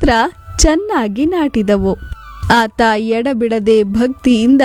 ಮಾತ್ರ ಚೆನ್ನಾಗಿ ನಾಟಿದವು ಆತ ಎಡಬಿಡದೆ ಭಕ್ತಿಯಿಂದ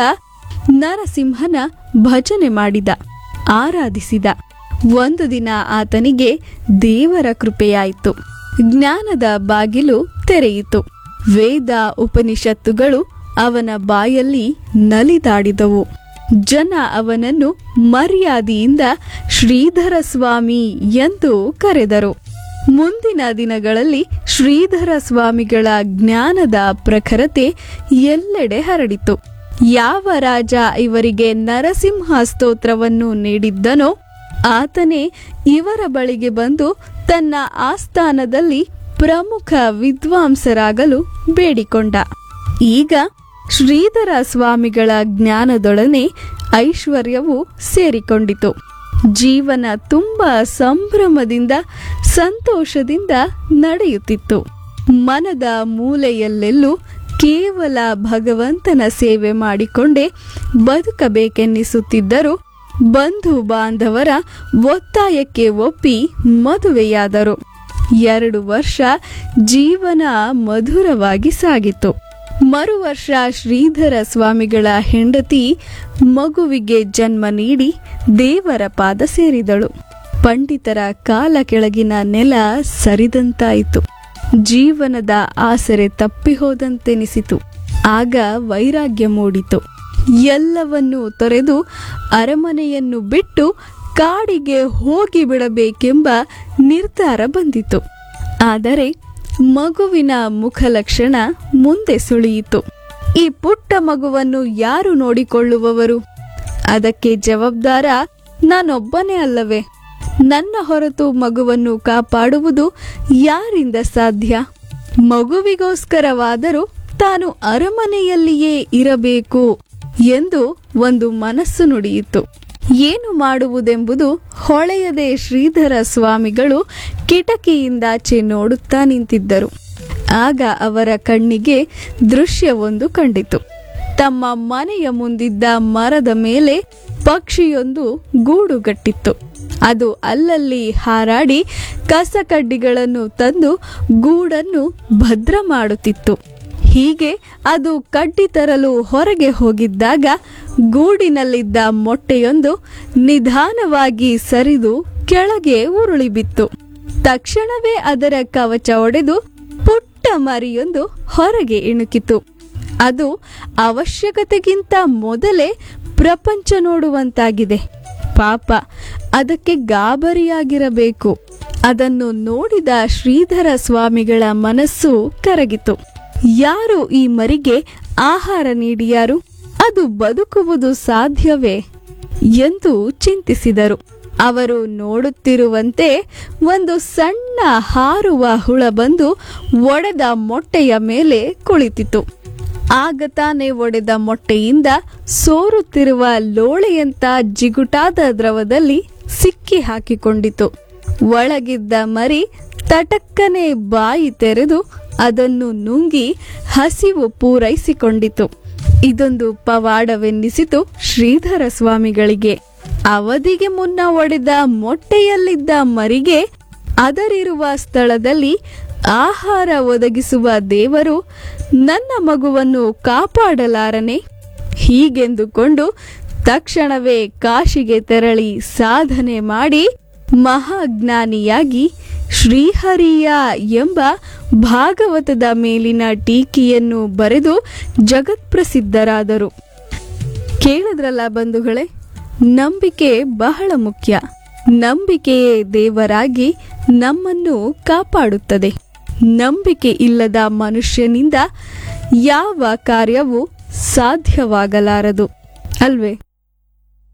ನರಸಿಂಹನ ಭಜನೆ ಮಾಡಿದ ಆರಾಧಿಸಿದ ಒಂದು ದಿನ ಆತನಿಗೆ ದೇವರ ಕೃಪೆಯಾಯಿತು ಜ್ಞಾನದ ಬಾಗಿಲು ತೆರೆಯಿತು ವೇದ ಉಪನಿಷತ್ತುಗಳು ಅವನ ಬಾಯಲ್ಲಿ ನಲಿದಾಡಿದವು ಜನ ಅವನನ್ನು ಮರ್ಯಾದೆಯಿಂದ ಶ್ರೀಧರ ಸ್ವಾಮಿ ಎಂದು ಕರೆದರು ಮುಂದಿನ ದಿನಗಳಲ್ಲಿ ಶ್ರೀಧರ ಸ್ವಾಮಿಗಳ ಜ್ಞಾನದ ಪ್ರಖರತೆ ಎಲ್ಲೆಡೆ ಹರಡಿತು ಯಾವ ರಾಜ ಇವರಿಗೆ ನರಸಿಂಹ ಸ್ತೋತ್ರವನ್ನು ನೀಡಿದ್ದನೋ ಆತನೇ ಇವರ ಬಳಿಗೆ ಬಂದು ತನ್ನ ಆಸ್ಥಾನದಲ್ಲಿ ಪ್ರಮುಖ ವಿದ್ವಾಂಸರಾಗಲು ಬೇಡಿಕೊಂಡ ಈಗ ಶ್ರೀಧರ ಸ್ವಾಮಿಗಳ ಜ್ಞಾನದೊಡನೆ ಐಶ್ವರ್ಯವು ಸೇರಿಕೊಂಡಿತು ಜೀವನ ತುಂಬ ಸಂಭ್ರಮದಿಂದ ಸಂತೋಷದಿಂದ ನಡೆಯುತ್ತಿತ್ತು ಮನದ ಮೂಲೆಯಲ್ಲೆಲ್ಲೂ ಕೇವಲ ಭಗವಂತನ ಸೇವೆ ಮಾಡಿಕೊಂಡೇ ಬದುಕಬೇಕೆನ್ನಿಸುತ್ತಿದ್ದರು ಬಂಧು ಬಾಂಧವರ ಒತ್ತಾಯಕ್ಕೆ ಒಪ್ಪಿ ಮದುವೆಯಾದರು ಎರಡು ವರ್ಷ ಜೀವನ ಮಧುರವಾಗಿ ಸಾಗಿತು ಮರು ವರ್ಷ ಶ್ರೀಧರ ಸ್ವಾಮಿಗಳ ಹೆಂಡತಿ ಮಗುವಿಗೆ ಜನ್ಮ ನೀಡಿ ದೇವರ ಪಾದ ಸೇರಿದಳು ಪಂಡಿತರ ಕಾಲ ಕೆಳಗಿನ ನೆಲ ಸರಿದಂತಾಯಿತು ಜೀವನದ ಆಸರೆ ತಪ್ಪಿಹೋದಂತೆನಿಸಿತು ಆಗ ವೈರಾಗ್ಯ ಮೂಡಿತು ಎಲ್ಲವನ್ನೂ ತೊರೆದು ಅರಮನೆಯನ್ನು ಬಿಟ್ಟು ಕಾಡಿಗೆ ಹೋಗಿ ಬಿಡಬೇಕೆಂಬ ನಿರ್ಧಾರ ಬಂದಿತು ಆದರೆ ಮಗುವಿನ ಮುಖಲಕ್ಷಣ ಮುಂದೆ ಸುಳಿಯಿತು ಈ ಪುಟ್ಟ ಮಗುವನ್ನು ಯಾರು ನೋಡಿಕೊಳ್ಳುವವರು ಅದಕ್ಕೆ ಜವಾಬ್ದಾರ ನಾನೊಬ್ಬನೇ ಅಲ್ಲವೇ ನನ್ನ ಹೊರತು ಮಗುವನ್ನು ಕಾಪಾಡುವುದು ಯಾರಿಂದ ಸಾಧ್ಯ ಮಗುವಿಗೋಸ್ಕರವಾದರೂ ತಾನು ಅರಮನೆಯಲ್ಲಿಯೇ ಇರಬೇಕು ಎಂದು ಒಂದು ಮನಸ್ಸು ನುಡಿಯಿತು ಏನು ಮಾಡುವುದೆಂಬುದು ಹೊಳೆಯದೆ ಶ್ರೀಧರ ಸ್ವಾಮಿಗಳು ಕಿಟಕಿಯಿಂದಾಚೆ ನೋಡುತ್ತಾ ನಿಂತಿದ್ದರು ಆಗ ಅವರ ಕಣ್ಣಿಗೆ ದೃಶ್ಯವೊಂದು ಕಂಡಿತು ತಮ್ಮ ಮನೆಯ ಮುಂದಿದ್ದ ಮರದ ಮೇಲೆ ಪಕ್ಷಿಯೊಂದು ಗೂಡುಗಟ್ಟಿತ್ತು ಅದು ಅಲ್ಲಲ್ಲಿ ಹಾರಾಡಿ ಕಸಕಡ್ಡಿಗಳನ್ನು ತಂದು ಗೂಡನ್ನು ಭದ್ರ ಮಾಡುತ್ತಿತ್ತು ಹೀಗೆ ಅದು ಕಡ್ಡಿ ತರಲು ಹೊರಗೆ ಹೋಗಿದ್ದಾಗ ಗೂಡಿನಲ್ಲಿದ್ದ ಮೊಟ್ಟೆಯೊಂದು ನಿಧಾನವಾಗಿ ಸರಿದು ಕೆಳಗೆ ಉರುಳಿ ಬಿತ್ತು ತಕ್ಷಣವೇ ಅದರ ಕವಚ ಒಡೆದು ಪುಟ್ಟ ಮರಿಯೊಂದು ಹೊರಗೆ ಇಣುಕಿತು ಅದು ಅವಶ್ಯಕತೆಗಿಂತ ಮೊದಲೇ ಪ್ರಪಂಚ ನೋಡುವಂತಾಗಿದೆ ಪಾಪ ಅದಕ್ಕೆ ಗಾಬರಿಯಾಗಿರಬೇಕು ಅದನ್ನು ನೋಡಿದ ಶ್ರೀಧರ ಸ್ವಾಮಿಗಳ ಮನಸ್ಸು ಕರಗಿತು ಯಾರು ಈ ಮರಿಗೆ ಆಹಾರ ನೀಡಿಯಾರು ಅದು ಬದುಕುವುದು ಸಾಧ್ಯವೇ ಎಂದು ಚಿಂತಿಸಿದರು ಅವರು ನೋಡುತ್ತಿರುವಂತೆ ಒಂದು ಸಣ್ಣ ಹಾರುವ ಹುಳ ಬಂದು ಒಡೆದ ಮೊಟ್ಟೆಯ ಮೇಲೆ ಕುಳಿತಿತು ಆಗ ತಾನೇ ಒಡೆದ ಮೊಟ್ಟೆಯಿಂದ ಸೋರುತ್ತಿರುವ ಲೋಳೆಯಂತ ಜಿಗುಟಾದ ದ್ರವದಲ್ಲಿ ಸಿಕ್ಕಿ ಹಾಕಿಕೊಂಡಿತು ಒಳಗಿದ್ದ ಮರಿ ತಟಕ್ಕನೆ ಬಾಯಿ ತೆರೆದು ಅದನ್ನು ನುಂಗಿ ಹಸಿವು ಪೂರೈಸಿಕೊಂಡಿತು ಇದೊಂದು ಪವಾಡವೆನ್ನಿಸಿತು ಶ್ರೀಧರ ಸ್ವಾಮಿಗಳಿಗೆ ಅವಧಿಗೆ ಮುನ್ನ ಒಡೆದ ಮೊಟ್ಟೆಯಲ್ಲಿದ್ದ ಮರಿಗೆ ಅದರಿರುವ ಸ್ಥಳದಲ್ಲಿ ಆಹಾರ ಒದಗಿಸುವ ದೇವರು ನನ್ನ ಮಗುವನ್ನು ಕಾಪಾಡಲಾರನೆ ಹೀಗೆಂದುಕೊಂಡು ತಕ್ಷಣವೇ ಕಾಶಿಗೆ ತೆರಳಿ ಸಾಧನೆ ಮಾಡಿ ಮಹಾಜ್ಞಾನಿಯಾಗಿ ಶ್ರೀಹರಿಯ ಎಂಬ ಭಾಗವತದ ಮೇಲಿನ ಟೀಕೆಯನ್ನು ಬರೆದು ಜಗತ್ಪ್ರಸಿದ್ಧರಾದರು ಕೇಳಿದ್ರಲ್ಲ ಬಂಧುಗಳೇ ನಂಬಿಕೆ ಬಹಳ ಮುಖ್ಯ ನಂಬಿಕೆಯೇ ದೇವರಾಗಿ ನಮ್ಮನ್ನು ಕಾಪಾಡುತ್ತದೆ ನಂಬಿಕೆ ಇಲ್ಲದ ಮನುಷ್ಯನಿಂದ ಯಾವ ಕಾರ್ಯವೂ ಸಾಧ್ಯವಾಗಲಾರದು ಅಲ್ವೇ